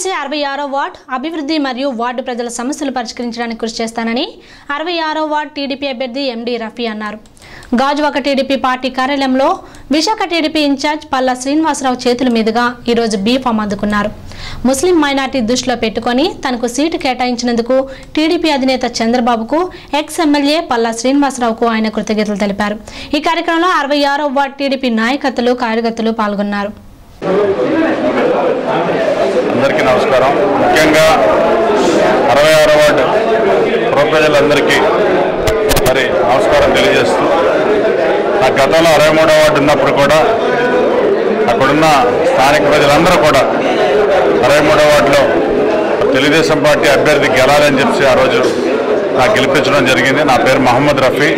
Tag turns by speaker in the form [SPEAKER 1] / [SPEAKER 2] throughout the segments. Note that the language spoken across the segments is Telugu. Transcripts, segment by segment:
[SPEAKER 1] వచ్చే అరవై ఆరో వార్డ్ అభివృద్ధి మరియు వార్డు ప్రజల సమస్యలు పరిష్కరించడానికి కృషి చేస్తానని అరవై ఆరో వార్డ్ టీడీపీ అభ్యర్థి ఎండి రఫీ అన్నారు గాజువాక టీడీపీ పార్టీ కార్యాలయంలో విశాఖ టీడీపీ ఇన్ఛార్జ్ పల్లా శ్రీనివాసరావు చేతుల మీదుగా ఈరోజు బీ ఫామ్ అందుకున్నారు ముస్లిం మైనార్టీ దృష్టిలో పెట్టుకొని తనకు సీటు కేటాయించినందుకు టీడీపీ అధినేత చంద్రబాబుకు ఎక్స్ ఎమ్మెల్యే పల్లా శ్రీనివాసరావుకు ఆయన కృతజ్ఞతలు తెలిపారు ఈ కార్యక్రమంలో అరవై ఆరో వార్డ్ టీడీపీ నాయకత్తులు కార్యకర్తలు పాల్గొన్నారు
[SPEAKER 2] అందరికీ నమస్కారం ముఖ్యంగా అరవై ఆరో వార్డు పుర ప్రజలందరికీ మరి నమస్కారం తెలియజేస్తూ నా గతంలో అరవై మూడో వార్డు ఉన్నప్పుడు కూడా అక్కడున్న స్థానిక ప్రజలందరూ కూడా అరవై మూడో వార్డులో తెలుగుదేశం పార్టీ అభ్యర్థి గెలాలని చెప్పి ఆ రోజు నాకు గెలిపించడం జరిగింది నా పేరు మహమ్మద్ రఫీ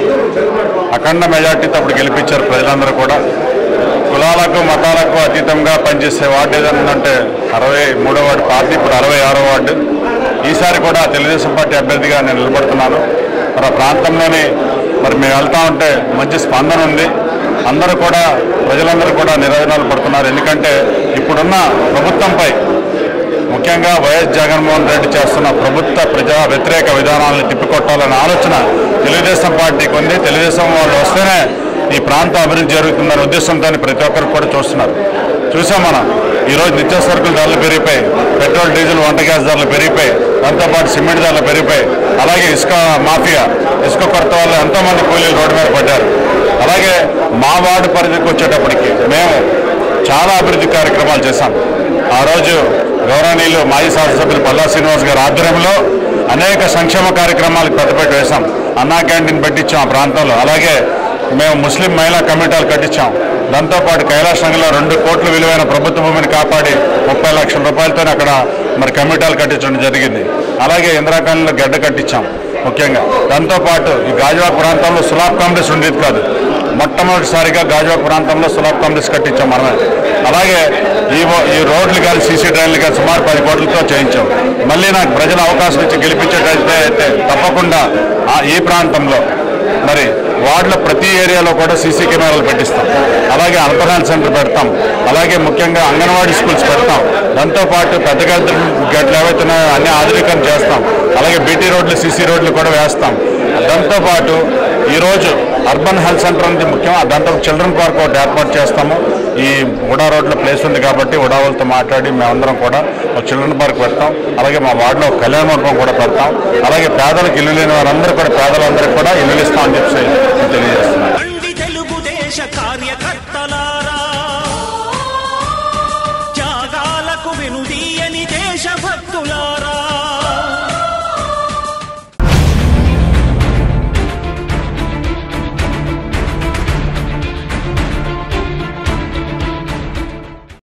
[SPEAKER 2] అఖండ మెజార్టీతో అప్పుడు గెలిపించారు ప్రజలందరూ కూడా కులాలకు మతాలకు అతీతంగా పనిచేసే వార్డు ఏదంటే అరవై మూడో వార్డు పార్టీ ఇప్పుడు అరవై ఆరో వార్డు ఈసారి కూడా తెలుగుదేశం పార్టీ అభ్యర్థిగా నేను నిలబడుతున్నాను మరి ఆ ప్రాంతంలోని మరి మేము వెళ్తా ఉంటే మంచి స్పందన ఉంది అందరూ కూడా ప్రజలందరూ కూడా నిరోధనాలు పడుతున్నారు ఎందుకంటే ఇప్పుడున్న ప్రభుత్వంపై ముఖ్యంగా వైఎస్ జగన్మోహన్ రెడ్డి చేస్తున్న ప్రభుత్వ ప్రజా వ్యతిరేక విధానాలను తిప్పికొట్టాలనే ఆలోచన తెలుగుదేశం పార్టీకి ఉంది తెలుగుదేశం వాళ్ళు వస్తేనే ఈ ప్రాంత అభివృద్ధి జరుగుతుందనే ఉద్దేశంతో ప్రతి ఒక్కరు కూడా చూస్తున్నారు చూసాం మనం ఈరోజు నిత్యావసరకుల ధరలు పెరిగిపోయి పెట్రోల్ డీజిల్ వంట గ్యాస్ ధరలు పెరిగిపోయి దాంతోపాటు సిమెంట్ ధరలు పెరిగిపోయి అలాగే ఇసుక మాఫియా ఇసుక కొరత వల్ల ఎంతోమంది కూలీలు రోడ్డు మీద పడ్డారు అలాగే మా వార్డు పరిధికి వచ్చేటప్పటికి మేము చాలా అభివృద్ధి కార్యక్రమాలు చేశాం ఆ రోజు గౌరవనీయులు మాజీ శాసనసభ్యులు పల్లా శ్రీనివాస్ గారి ఆధ్వర్యంలో అనేక సంక్షేమ కార్యక్రమాలకు పెద్దపెట్టి వేశాం అన్నా క్యాంటీన్ పెట్టించాం ఆ ప్రాంతంలో అలాగే మేము ముస్లిం మహిళా కమిటీలు కట్టించాం దాంతోపాటు కైలాస నగర్లో రెండు కోట్ల విలువైన ప్రభుత్వ భూమిని కాపాడి ముప్పై లక్షల రూపాయలతో అక్కడ మరి కమిటీలు కట్టించడం జరిగింది అలాగే ఇందిరాకాలంలో గడ్డ కట్టించాం ముఖ్యంగా దాంతోపాటు ఈ గాజువాక ప్రాంతంలో సులాబ్ కాంప్లెక్స్ ఉండేది కాదు మొట్టమొదటిసారిగా గాజువాక ప్రాంతంలో సులాబ్ కాంప్లెక్స్ కట్టించాం మనమే అలాగే ఈ ఓ- ఈ రోడ్లు కానీ సీసీ డ్రైన్లు కానీ సుమారు పది కోట్లతో చేయించాం మళ్ళీ నాకు ప్రజల అవకాశం ఇచ్చి గెలిపించేటైతే అయితే తప్పకుండా ఆ- ఈ ప్రాంతంలో మరి వార్డులో ప్రతి ఏరియాలో కూడా సీసీ కెమెరాలు పెట్టిస్తాం అలాగే అంతర్నాల్ సెంటర్ పెడతాం అలాగే ముఖ్యంగా అంగన్వాడీ స్కూల్స్ పెడతాం దాంతోపాటు పెద్ద గడ్డ గడ్డలు ఏవైతే ఉన్నాయో అన్ని ఆధునీకరణ చేస్తాం అలాగే బీటీ రోడ్లు సీసీ రోడ్లు కూడా వేస్తాం దాంతోపాటు ఈరోజు అర్బన్ హెల్త్ సెంటర్ అనేది ముఖ్యం దాంతో చిల్డ్రన్ పార్క్ ఒకటి ఏర్పాటు చేస్తాము ఈ ఉడా రోడ్లో ప్లేస్ ఉంది కాబట్టి ఉడా వాళ్ళతో మాట్లాడి మేమందరం కూడా ఒక చిల్డ్రన్ పార్క్ పెడతాం అలాగే మా వార్డులో ఒక కళ్యాణ మండపం కూడా పెడతాం అలాగే పేదలకు ఇల్లు లేని వారందరూ కూడా పేదలందరికీ కూడా ఇల్లు ఇస్తామని చెప్పి